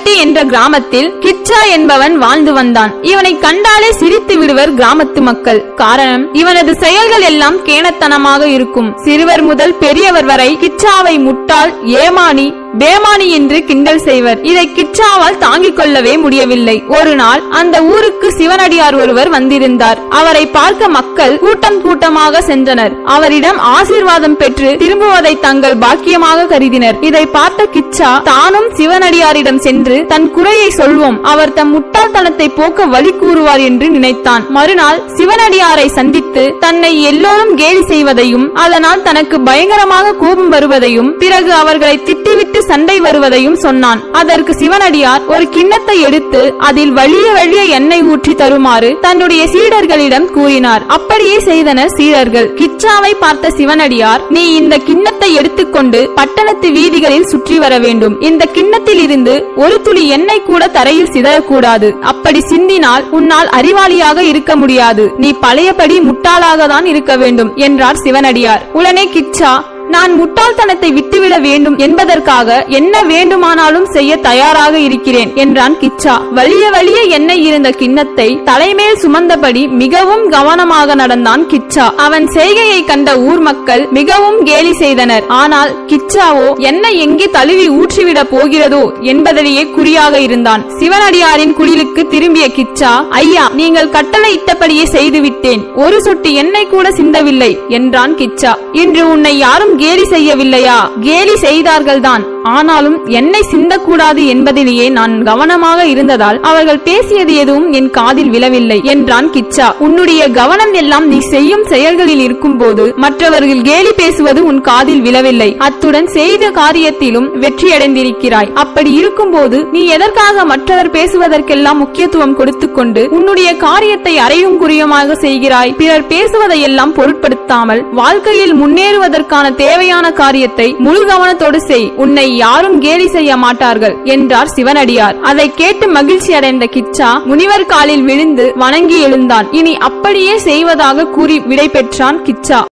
சிவன்பட்டி என்ற கிராமத்தில் கிச்சா என்பவன் வாழ்ந்து வந்தான் இவனை கண்டாலே சிரித்து விடுவர் கிராமத்து மக்கள் காரணம் இவனது செயல்கள் எல்லாம் கேணத்தனமாக இருக்கும் சிறுவர் முதல் பெரியவர் வரை கிச்சாவை முட்டாள் ஏமானி பேமானி என்று கிண்டல் செய்வர் இதை கிச்சாவால் தாங்கிக் கொள்ளவே முடியவில்லை ஒரு நாள் அந்த ஊருக்கு சிவனடியார் ஒருவர் வந்திருந்தார் அவரை பார்க்க மக்கள் கூட்டம் கூட்டமாக சென்றனர் அவரிடம் ஆசீர்வாதம் பெற்று திரும்புவதை தங்கள் பாக்கியமாக கருதினர் இதை பார்த்த கிச்சா தானும் சிவனடியாரிடம் சென்று தன் குறையை சொல்வோம் அவர் தம் முட்டாள்தனத்தை போக்க வழி கூறுவார் என்று நினைத்தான் மறுநாள் சிவனடியாரை சந்தித்து தன்னை எல்லோரும் கேலி செய்வதையும் அதனால் தனக்கு பயங்கரமாக கோபம் வருவதையும் பிறகு அவர்களை திட்டிவிட்டு சண்டை வருவதையும் சொன்னான் அதற்கு சிவனடியார் ஒரு கிண்ணத்தை எடுத்து அதில் வழிய வழிய எண்ணெய் ஊற்றி தருமாறு தன்னுடைய சீடர்களிடம் கூறினார் அப்படியே செய்தனர் சீடர்கள் கிச்சாவை பார்த்த சிவனடியார் நீ இந்த கிண்ணத்தை எடுத்துக்கொண்டு பட்டணத்து வீதிகளில் சுற்றி வர வேண்டும் இந்த கிண்ணத்தில் இருந்து ஒரு துளி எண்ணெய் கூட தரையில் சிதறக்கூடாது அப்படி சிந்தினால் உன்னால் அறிவாளியாக இருக்க முடியாது நீ பழையபடி முட்டாளாக தான் இருக்க வேண்டும் என்றார் சிவனடியார் உடனே கிச்சா நான் முட்டாள்தனத்தை விட்டுவிட வேண்டும் என்பதற்காக என்ன வேண்டுமானாலும் செய்ய தயாராக இருக்கிறேன் என்றான் கிச்சா வலிய வலிய எண்ணெய் இருந்த கிண்ணத்தை தலைமேல் சுமந்தபடி மிகவும் கவனமாக நடந்தான் கிச்சா அவன் செய்கையை கண்ட ஊர் மக்கள் மிகவும் கேலி செய்தனர் ஆனால் கிச்சாவோ எண்ணெய் எங்கே தழுவி ஊற்றிவிட போகிறதோ என்பதிலேயே குறியாக இருந்தான் சிவனடியாரின் குடிலுக்கு திரும்பிய கிச்சா ஐயா நீங்கள் கட்டளை இட்டபடியே செய்துவிட்டேன் ஒரு சொட்டு எண்ணெய் கூட சிந்தவில்லை என்றான் கிச்சா இன்று உன்னை யாரும் கேலி செய்யவில்லையா கேலி செய்தார்கள்தான் ஆனாலும் என்னை சிந்தக்கூடாது என்பதிலேயே நான் கவனமாக இருந்ததால் அவர்கள் பேசியது எதுவும் என் காதில் விழவில்லை என்றான் கிச்சா உன்னுடைய கவனம் எல்லாம் நீ செய்யும் செயல்களில் இருக்கும்போது மற்றவர்கள் கேலி பேசுவது உன் காதில் விழவில்லை அத்துடன் செய்த காரியத்திலும் வெற்றியடைந்திருக்கிறாய் அப்படி இருக்கும்போது நீ எதற்காக மற்றவர் பேசுவதற்கெல்லாம் முக்கியத்துவம் கொடுத்துக் கொண்டு உன்னுடைய காரியத்தை அறையும் குறியமாக செய்கிறாய் பிறர் பேசுவதையெல்லாம் பொருட்படுத்தாமல் வாழ்க்கையில் முன்னேறுவதற்கான தேவையான காரியத்தை முழு கவனத்தோடு செய் உன்னை யாரும் கேலி செய்ய மாட்டார்கள் என்றார் சிவனடியார் அதை கேட்டு மகிழ்ச்சி அடைந்த கிச்சா முனிவர் காலில் விழுந்து வணங்கி எழுந்தான் இனி அப்படியே செய்வதாக கூறி விடை பெற்றான் கிச்சா